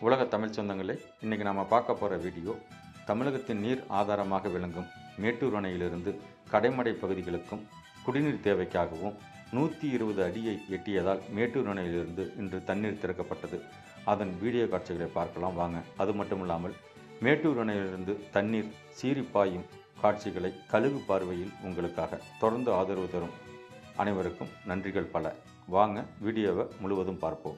உலக தமிழ் சொந்தங்களே இன்றைக்கி நாம் பார்க்க போகிற வீடியோ தமிழகத்தின் நீர் ஆதாரமாக விளங்கும் மேட்டூர் அணையிலிருந்து கடைமடை பகுதிகளுக்கும் குடிநீர் தேவைக்காகவும் நூற்றி இருபது அடியை எட்டியதால் மேட்டூர் அணையிலிருந்து இன்று தண்ணீர் திறக்கப்பட்டது அதன் வீடியோ காட்சிகளை பார்க்கலாம் வாங்க அது மட்டும் இல்லாமல் மேட்டூர் அணையிலிருந்து தண்ணீர் சீறி பாயும் காட்சிகளை கழுகு பார்வையில் உங்களுக்காக தொடர்ந்து ஆதரவு தரும் அனைவருக்கும் நன்றிகள் பல வாங்க வீடியோவை முழுவதும் பார்ப்போம்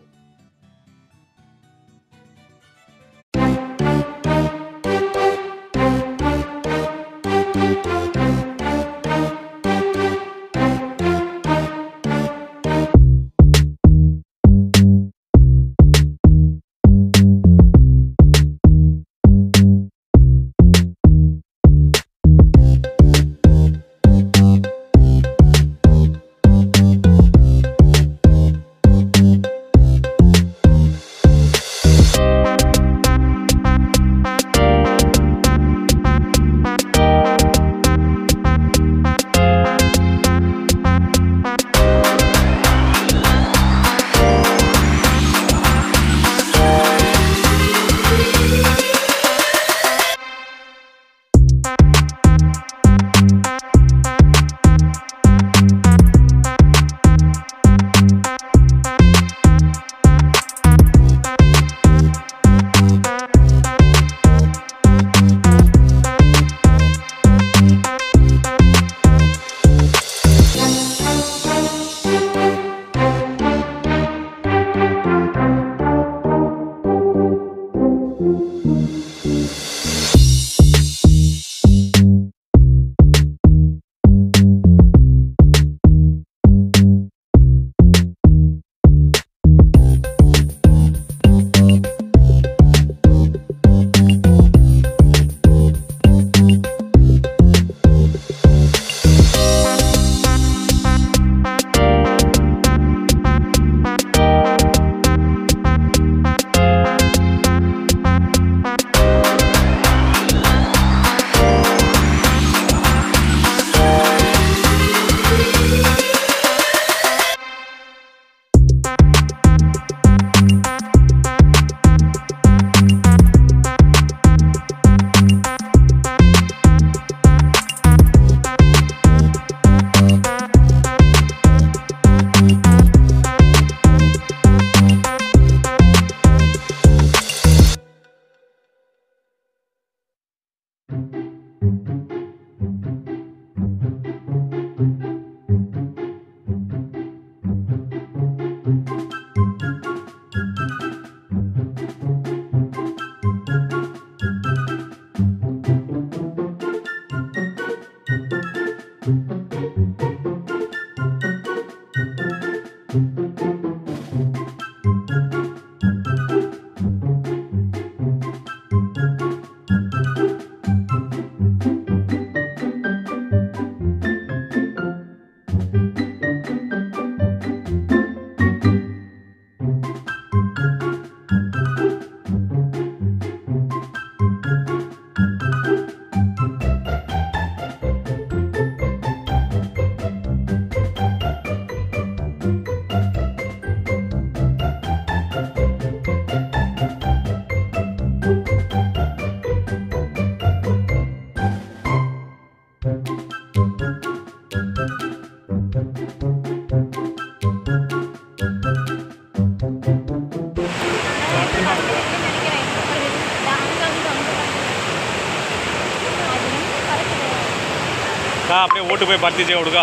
அக்கா அப்படியே வீட்டுக்கு போய் படுத்துச்சே விடுக்கா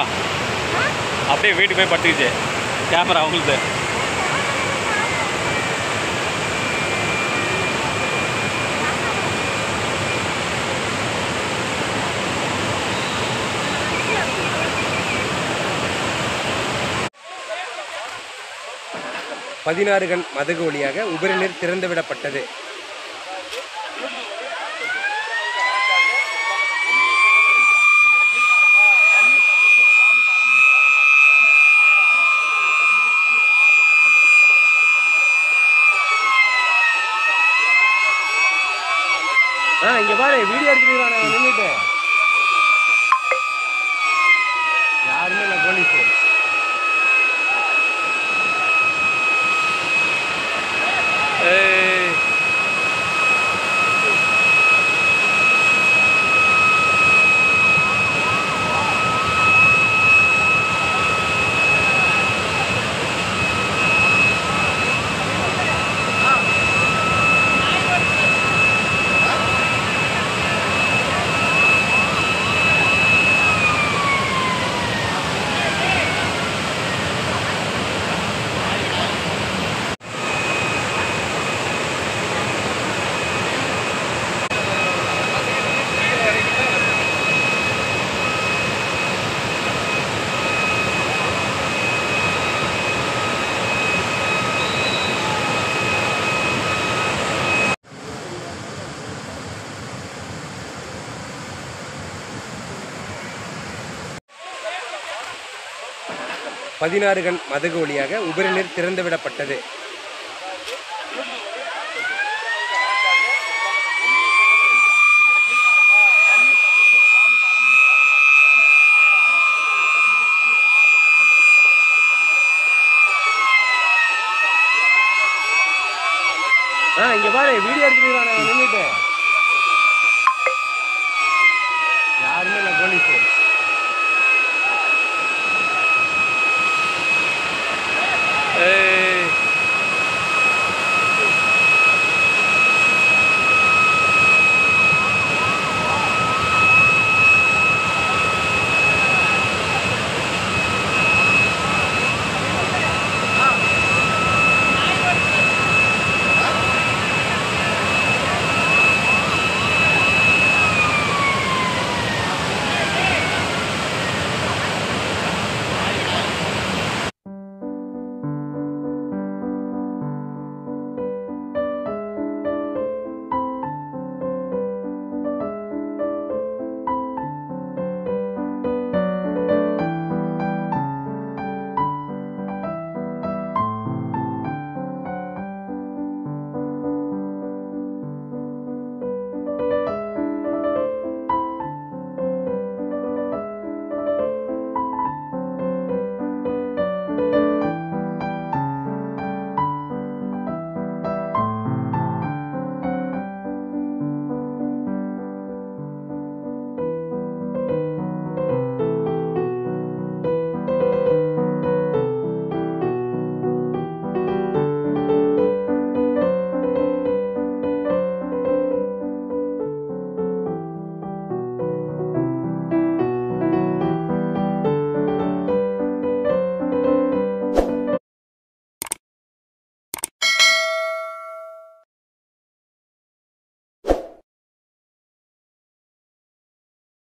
அப்படியே வீட்டுக்கு போய் படுத்துக்கிச்சு கேமரா அவங்களுது பதினாறு கண் மதகு வழியாக உபரி நீர் திறந்துவிடப்பட்டது ஆ இங்க பாரு வீடியோ எடுத்துக்கிறான் நின்றுட்டு யாருமே இல்லை போலீஸ் ஏய் பதினாறு கண் மதகு வழியாக உபரி நீர் திறந்து விடப்பட்டது ஆ இங்க பாரு வீடியோ எடுத்துருக்கான நின்றுட்டு